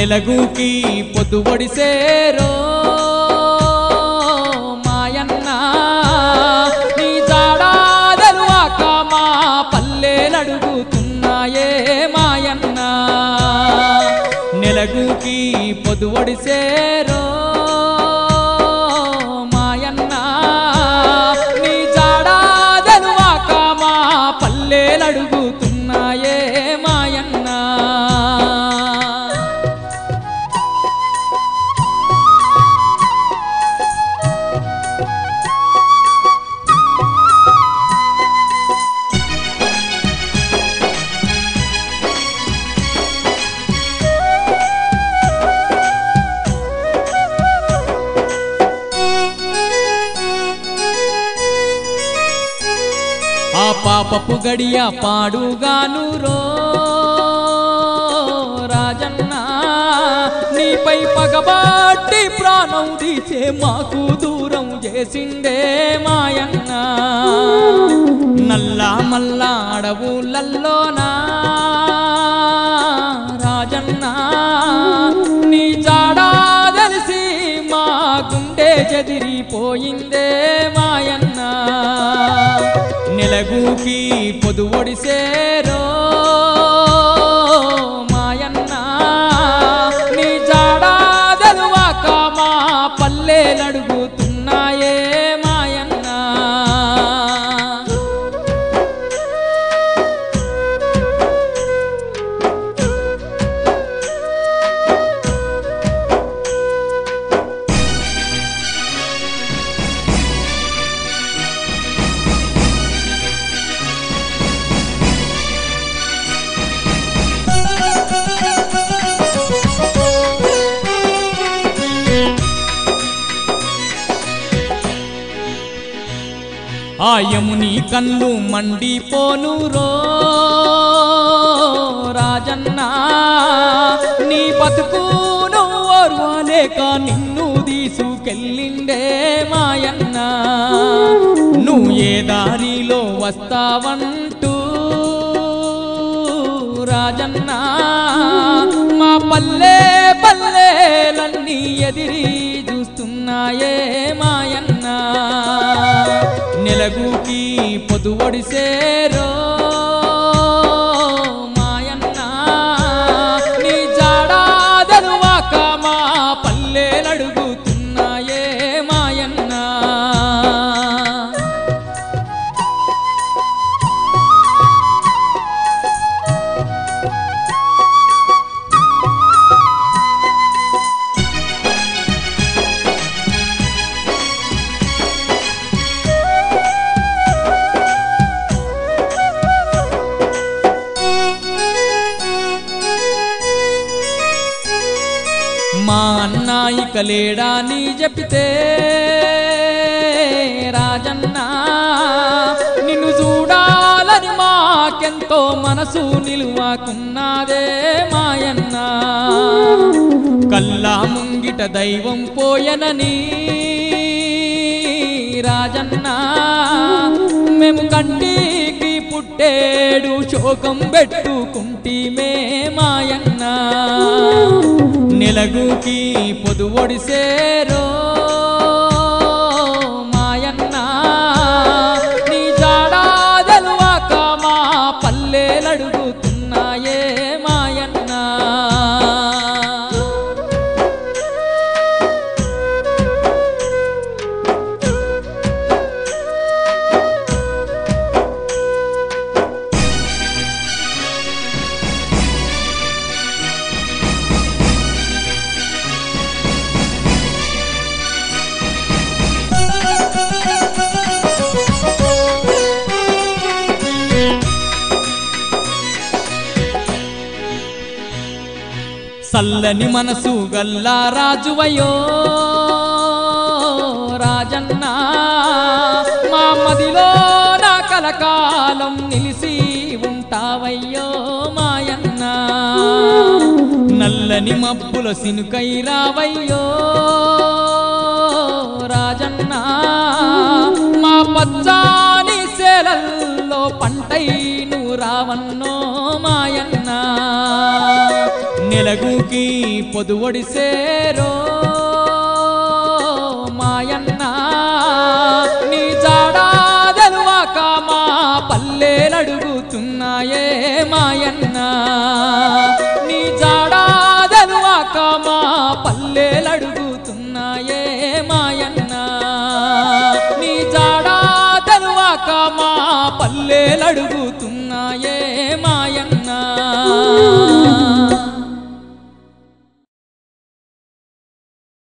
నెలగుకి పొద్దు ఒడిసేరో మాయన్న నీ జాడాదలువాక మా పల్లెలడుగుతున్నాయే మాయన్న నెలగుకి పొద్దు ఒడిసేరో మాయన్న నీ జాడాదలువాక మా పల్లెలడుగుతున్నాయే మాయన్న ఆ పాపపు గడియ పాడుగాను రో రాజన్న నీపై పగబాటి ప్రాణం తీసే మాకు దూరం చేసిండే మాయన్న నల్లా మల్లా అడవులల్లోనా రాజన్న నీ జాడా తెలిసి మా గుండె చెదిరిపోయిందే మాయన్న నెలగుకి పొదు ఒడిసేరో మాయన్న నీ జాడా తెలువాక మా పల్లెలడుగుతున్నాయే మాయన్న ఆ యముని కళ్ళు మండిపోను రో రాజన్న నీ బతుకును ఓర్వలేక నిన్ను తీసుకెళ్ళిండే మాయన్న నువ్వు ఏ దారిలో వస్తావంటూ రాజన్న మా పల్లె పల్లెలన్నీ ఎదిరి చూస్తున్నాయే మాయన్న నెలగుకి పొదు ఒడిసేరో మాయన్న నీ జాడా దరువాక మా పల్లెలడుగుతున్నాయే మాయన్న మా అన్నాయిక లేడా నీ చెప్తే రాజన్న నిన్ను చూడాలని మాకెంతో మనసు నిలువకున్నదే మాయన్న కల్లా ముంగిట దైవం పోయనని రాజన్న మేము కంటికి పుట్టేడు శోకం పెట్టుకుంటిమే మాయన్న నెలగుకి పొదు ఒడిసేరో మాయన్న నీ జాడా తెలువాక మా పల్లెలడుగుతున్నాయే మాయన్న సల్లని మనసు గల్లా రాజువయ్యో రాజన్న మా మదిలో నా కలకాలం నిలిసి ఉంటావయ్యో మాయన్న నల్లని మబ్బుల సినుకై రావయ్యో రాజన్న మా పచ్చాని సేలల్లో పంటై నువ్వు రావన్నో మాయన్న నెల వెలుగుకి పొదువడిసేరో మాయన్న నీ జాడా తెలువాక మా పల్లెలడుగుతున్నాయే మాయన్న నీ జాడా తెలువాక మా పల్లెలడుగుతున్నాయే మాయన్న నీ జాడా తెలువాక మా పల్లెలడుగుతున్నాయే